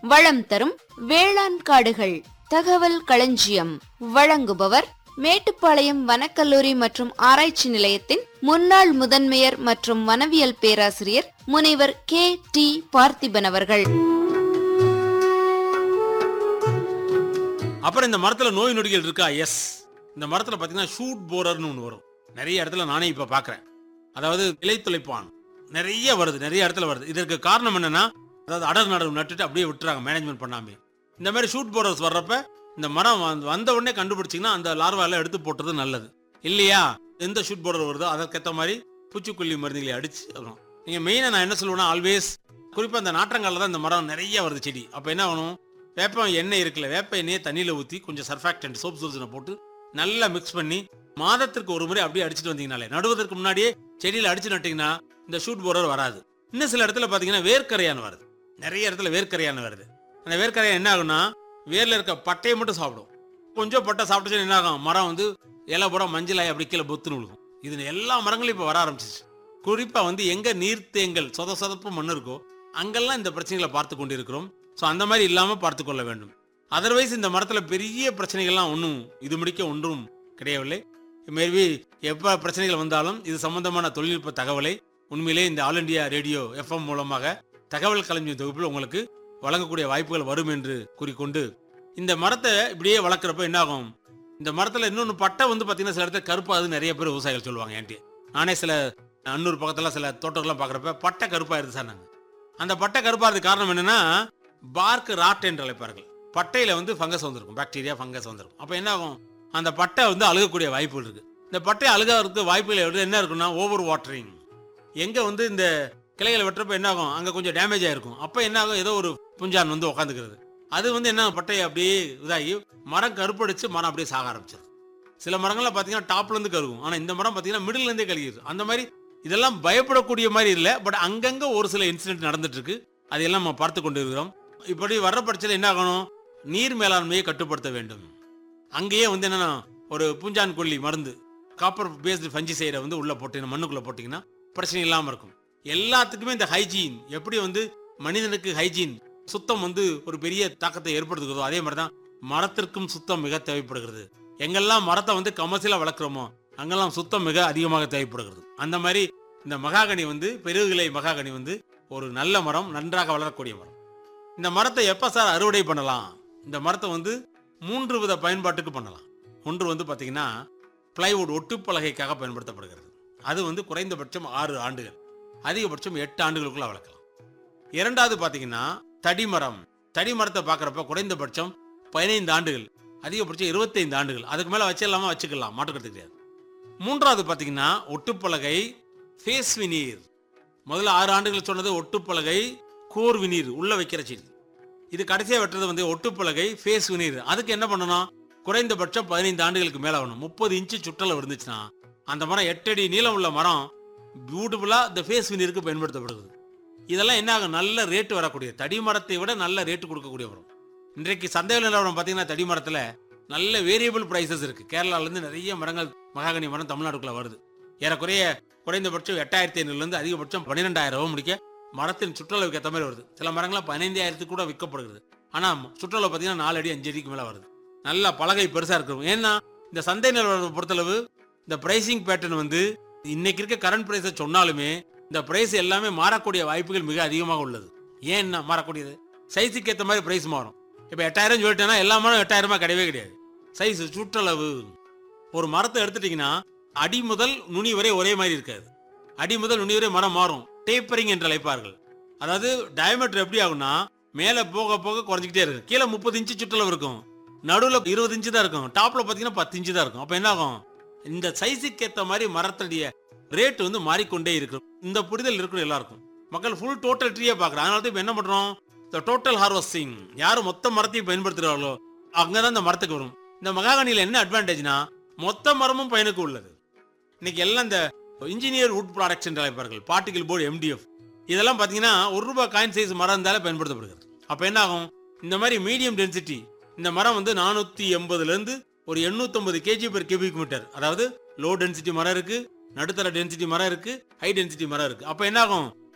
வளம் தரும் வேளாண் காடுகள் தகவல் களஞ்சியம் வழங்குபவர் மேட்டுப்பாளையம் வனக்கல்லூரி மற்றும் ஆராய்ச்சி நிலையத்தின் முன்னாள் முதன்மையர் மற்றும் வனவியல் பேராசிரியர் முனைவர் கே டி பார்த்திபன் அவர்கள் அப்புறம் இந்த மரத்துல நோய் நொடிகள் இருக்கா எஸ் இந்த மரத்துல பாத்தீங்கன்னா ஷூட் போரர்னு ஒன்று வரும் நிறைய இடத்துல நானே இப்ப பாக்குறேன் அதாவது இலைத்துளைப்பான் நிறைய வருது நிறைய இடத்துல வருது இதற்கு காரணம் என்னன்னா அதாவது அடர் நடவு நட்டுட்டு அப்படியே விட்டுறாங்க மேனேஜ்மெண்ட் பண்ணாம இந்த மாதிரி ஷூட் போரர்ஸ் வர்றப்ப இந்த மரம் வந்து- வந்த உடனே கண்டுபிடிச்சிங்கன்னா அந்த லார்வா எல்லாம் எடுத்து போட்டுறது நல்லது இல்லையா எந்த ஷூட் போரர் வருதோ அதற்கேற்ற மாதிரி பூச்சிக்கொல்லி மருந்துகளை அடிச்சு வரும் நீங்க மெயினா நான் என்ன சொல்லுவேன்னா ஆல்வேஸ் குறிப்பா இந்த நாற்றங்கால தான் இந்த மரம் நிறைய வருது செடி அப்ப என்ன ஆகணும் வேப்ப எண்ணெய் இருக்குல்ல வேப்ப எண்ணெயை தண்ணியில ஊத்தி கொஞ்சம் சர்ஃபாக்டன்ட் சோப் சொல்யூஷனை போட்டு நல்லா மிக்ஸ் பண்ணி மாதத்திற்கு ஒரு முறை அப்படியே அடிச்சிட்டு வந்தீங்கனாலே நடுவதற்கு முன்னாடியே செடியில அடிச்சு நட்டீங்கன்னா இந்த ஷூட் போரர் வராது இன்னும் சில இடத்துல பாத்தீங்கன்னா வேர்க்கரையான் வருது நிறைய இடத்துல வேர்க்கரையான் வருது அந்த வேர்க்கரையான் என்ன ஆகும்னா வேர்ல இருக்க பட்டையை மட்டும் சாப்பிடும் கொஞ்சம் பட்டை சாப்பிட்டுச்சு என்ன ஆகும் மரம் வந்து இலை பூரா மஞ்சளாய் அப்படி கீழே பொத்துன்னு விழுகும் இது எல்லா மரங்களும் இப்போ வர ஆரம்பிச்சிச்சு குறிப்பா வந்து எங்க நீர்த்தேங்கல் சொத சொதப்பு மண் இருக்கோ அங்கெல்லாம் இந்த பிரச்சனைகளை பார்த்து கொண்டிருக்கிறோம் ஸோ அந்த மாதிரி இல்லாம பார்த்து கொள்ள வேண்டும் அதர்வைஸ் இந்த மரத்துல பெரிய பிரச்சனைகள்லாம் ஒன்றும் இது முடிக்க ஒன்றும் கிடையவில்லை மேபி எப்ப பிரச்சனைகள் வந்தாலும் இது சம்பந்தமான தொழில்நுட்ப தகவலை உண்மையிலே இந்த ஆல் இண்டியா ரேடியோ எஃப்எம் மூலமாக தகவல் களஞ்சியம் தொகுப்பில் உங்களுக்கு வழங்கக்கூடிய வாய்ப்புகள் வரும் என்று கூறிக்கொண்டு இந்த மரத்தை இப்படியே வளர்க்குறப்ப என்ன ஆகும் இந்த மரத்துல இன்னொன்று பட்டை வந்து பார்த்தீங்கன்னா சில இடத்துல கருப்பாது நிறைய பேர் விவசாயிகள் சொல்லுவாங்க ஏன்ட்டு நானே சில அன்னூர் பக்கத்துல சில தோட்டங்கள்லாம் பார்க்குறப்ப பட்டை கருப்பாயிருது சார் நாங்கள் அந்த பட்டை கருப்பாகிறதுக்கு காரணம் என்னன்னா பார்க் ராட் என்று அழைப்பார்கள் பட்டையில வந்து ஃபங்கஸ் வந்திருக்கும் பாக்டீரியா ஃபங்கஸ் வந்திருக்கும் அப்போ என்ன ஆகும் அந்த பட்டை வந்து அழுகக்கூடிய வாய்ப்புகள் இருக்கு இந்த பட்டை அழுகிறதுக்கு வாய்ப்புகள் வந்து என்ன இருக்குன்னா ஓவர் வாட்டரிங் எங்க வந்து இந்த கிளைகளை வெட்டுறப்ப என்ன ஆகும் அங்க கொஞ்சம் டேமேஜ் ஆயிருக்கும் அப்ப என்ன ஆகும் ஏதோ ஒரு புஞ்சான் வந்து உட்காந்துக்கிறது அது வந்து என்ன ஆகும், பட்டையை அப்படியே இதாகி மரம் கருப்படிச்சு மரம் அப்படியே சாக ஆரம்பிச்சிருது சில மரங்கள்லாம் பார்த்தீங்கன்னா டாப்ல இருந்து கருகும் ஆனா இந்த மரம் பார்த்தீங்கன்னா மிடில் இருந்தே கழுகிடுது அந்த மாதிரி இதெல்லாம் பயப்படக்கூடிய மாதிரி இல்லை பட் அங்கங்க ஒரு சில இன்சிடென்ட் நடந்துட்டு இருக்கு அதையெல்லாம் நம்ம பார்த்து கொண்டு இருக்கிறோம் இப்படி வர்ற பட்சத்தில் என்ன ஆகணும் நீர் மேலாண்மையை கட்டுப்படுத்த வேண்டும் அங்கேயே வந்து என்னன்னா ஒரு பூஞ்சான் கொல்லி மருந்து காப்பர் பேஸ்டு ஃபஞ்சி சைடை வந்து உள்ள போட்டீங்கன்னா மண்ணுக்குள்ள போட்டீங்கன்னா பிரச்சனை இல்லாம இருக்கும் எல்லாத்துக்குமே இந்த ஹைஜீன் எப்படி வந்து மனிதனுக்கு ஹைஜீன் சுத்தம் வந்து ஒரு பெரிய தாக்கத்தை ஏற்படுத்துகிறதோ அதே மாதிரி தான் மரத்திற்கும் சுத்தம் மிக தேவைப்படுகிறது எங்கெல்லாம் மரத்தை வந்து கமர்சியலா வளர்க்குறோமோ அங்கெல்லாம் சுத்தம் மிக அதிகமாக தேவைப்படுகிறது அந்த மாதிரி இந்த மகாகனி வந்து பெருகிளை மகாகனி வந்து ஒரு நல்ல மரம் நன்றாக வளரக்கூடிய மரம் இந்த மரத்தை எப்ப சார் அறுவடை பண்ணலாம் இந்த மரத்தை வந்து மூன்று வித பயன்பாட்டுக்கு பண்ணலாம் ஒன்று வந்து பாத்தீங்கன்னா பிளைவுட் ஒட்டுப்பலகைக்காக பயன்படுத்தப்படுகிறது அது வந்து குறைந்தபட்சம் ஆறு ஆண்டுகள் அதிகபட்சம் எட்டு ஆண்டுகளுக்குள்ள வளர்க்கலாம் இரண்டாவது பாத்தீங்கன்னா தடிமரம் தடிமரத்தை பார்க்கறப்ப குறைந்தபட்சம் பதினைந்து ஆண்டுகள் அதிகபட்சம் இருபத்தைந்து ஆண்டுகள் அதுக்கு மேல வச்சிடலாமா வச்சுக்கலாம் மாற்றுக்கிறது கிடையாது மூன்றாவது பாத்தீங்கன்னா ஒட்டுப்பலகை ஃபேஸ் வினீர் முதல்ல ஆறு ஆண்டுகள் சொன்னது ஒட்டுப்பலகை கோர் வினீர் உள்ள வைக்கிற செடி இது கடைசியா வெட்டுறது வந்து ஒட்டுப்பலகை ஃபேஸ் வினீர் அதுக்கு என்ன பண்ணணும் குறைந்தபட்சம் பதினைந்து ஆண்டுகளுக்கு மேல ஆகணும் முப்பது இன்ச்சு சுற்றளவு இருந்துச்சுன்னா அந்த மரம் எட்டடி நீளம் உள்ள மரம் பியூட்டிஃபுல்லா இந்த ஃபேஸ் வினீருக்கு பயன்படுத்தப்படுகிறது இதெல்லாம் என்ன ஆகும் நல்ல ரேட்டு வரக்கூடிய தடி மரத்தை விட நல்ல ரேட்டு கொடுக்கக்கூடிய மரம் இன்றைக்கு சந்தையில் நிலவரம் பார்த்தீங்கன்னா தடி மரத்துல நல்ல வேரியபிள் பிரைசஸ் இருக்கு கேரளால இருந்து நிறைய மரங்கள் மகாகனி மரம் தமிழ்நாட்டுக்குள்ள வருது ஏறக்குறைய குறைந்தபட்சம் எட்டாயிரத்தி ஐநூறுலேருந்து அதிகபட்சம் பன்னிரெண்டாயிரம் ரூபாய் முடிக்க மரத்தின் சுற்றளவுக்கு ஏற்ற மாதிரி வருது சில மரங்கள்லாம் பதினைந்தாயிரத்துக்கு கூட விற்கப்படுகிறது ஆனால் சுற்றளவு பார்த்தீங்கன்னா நாலு அடி அஞ்சு அடிக்கு மேலே வருது நல்லா பலகை பெருசாக இருக்கும் ஏன்னா இந்த சந்தை நிலவரத்தை பொறுத்தளவு இந்த பிரைசிங் பேட்டர்ன் வந்து இன்னைக்கு இருக்க கரண்ட் பிரைஸை சொன்னாலுமே இந்த பிரைஸ் எல்லாமே மாறக்கூடிய வாய்ப்புகள் மிக அதிகமாக உள்ளது ஏன் என்ன மாறக்கூடியது சைஸுக்கு ஏற்ற மாதிரி பிரைஸ் மாறும் இப்போ எட்டாயிரம் சொல்லிட்டேன்னா எல்லா மரம் எட்டாயிரமா கிடையவே கிடையாது சைஸ் சுற்றளவு ஒரு மரத்தை எடுத்துட்டீங்கன்னா அடி முதல் நுனி வரை ஒரே மாதிரி இருக்காது அடி முதல் நுனி வரை மரம் மாறும் டேப்பரிங் என்று அழைப்பார்கள் அதாவது டயமீட்டர் எப்படி ஆகும்னா மேலே போக போக குறைஞ்சிக்கிட்டே இருக்கும் கீழே முப்பது இன்ச்சு சுற்றளவு இருக்கும் நடுவில் இருபது இன்ச்சு தான் இருக்கும் டாப்ல பார்த்தீங்கன்னா பத்து இன்ச்சு தான் இருக்கும் அப்போ என்ன ஆகும் இந்த சைஸுக்கு ஏற்ற மாதிரி மரத்துடைய ரேட் வந்து மாறிக்கொண்டே இருக்கும் இந்த புரிதல் இருக்கணும் எல்லாருக்கும் மக்கள் ஃபுல் டோட்டல் ட்ரீயை பார்க்குறாங்க அதனால தான் இப்போ என்ன பண்ணுறோம் இந்த டோட்டல் ஹார்வஸ்டிங் யார் மொத்த மரத்தையும் பயன்படுத்துகிறார்களோ அங்கே தான் இந்த மரத்துக்கு வரும் இந்த மகாகனியில் என்ன அட்வான்டேஜ்னா மொத்த மரமும் பயனுக்கு உள்ளது இன்னைக்கு எல்லாம் இந்த இன்ஜினியர் வுட் ப்ராடக்ட்ஸ் என்று அழைப்பார்கள் பார்ட்டிகல் போர்டு எம்டிஎஃப் இதெல்லாம் பார்த்தீங்கன்னா ஒரு ரூபாய் காயின் சைஸ் மரம் இருந்தாலே பயன்படுத்தப்படுகிறது அப்போ என்ன ஆகும் இந்த மாதிரி மீடியம் டென்சிட்டி இந்த மரம் வந்து நானூற்றி எண்பதுலேருந்து ஒரு எண்ணூத்தொம்பது கேஜி பெர் கியூபிக் மீட்டர் அதாவது லோ டென்சிட்டி மரம் இருக்கு நடுத்தர டென்சிட்டி மரம் இருக்கு ஹை டென்சிட்டி மரம் இருக்கு அப்போ என்ன ஆகும்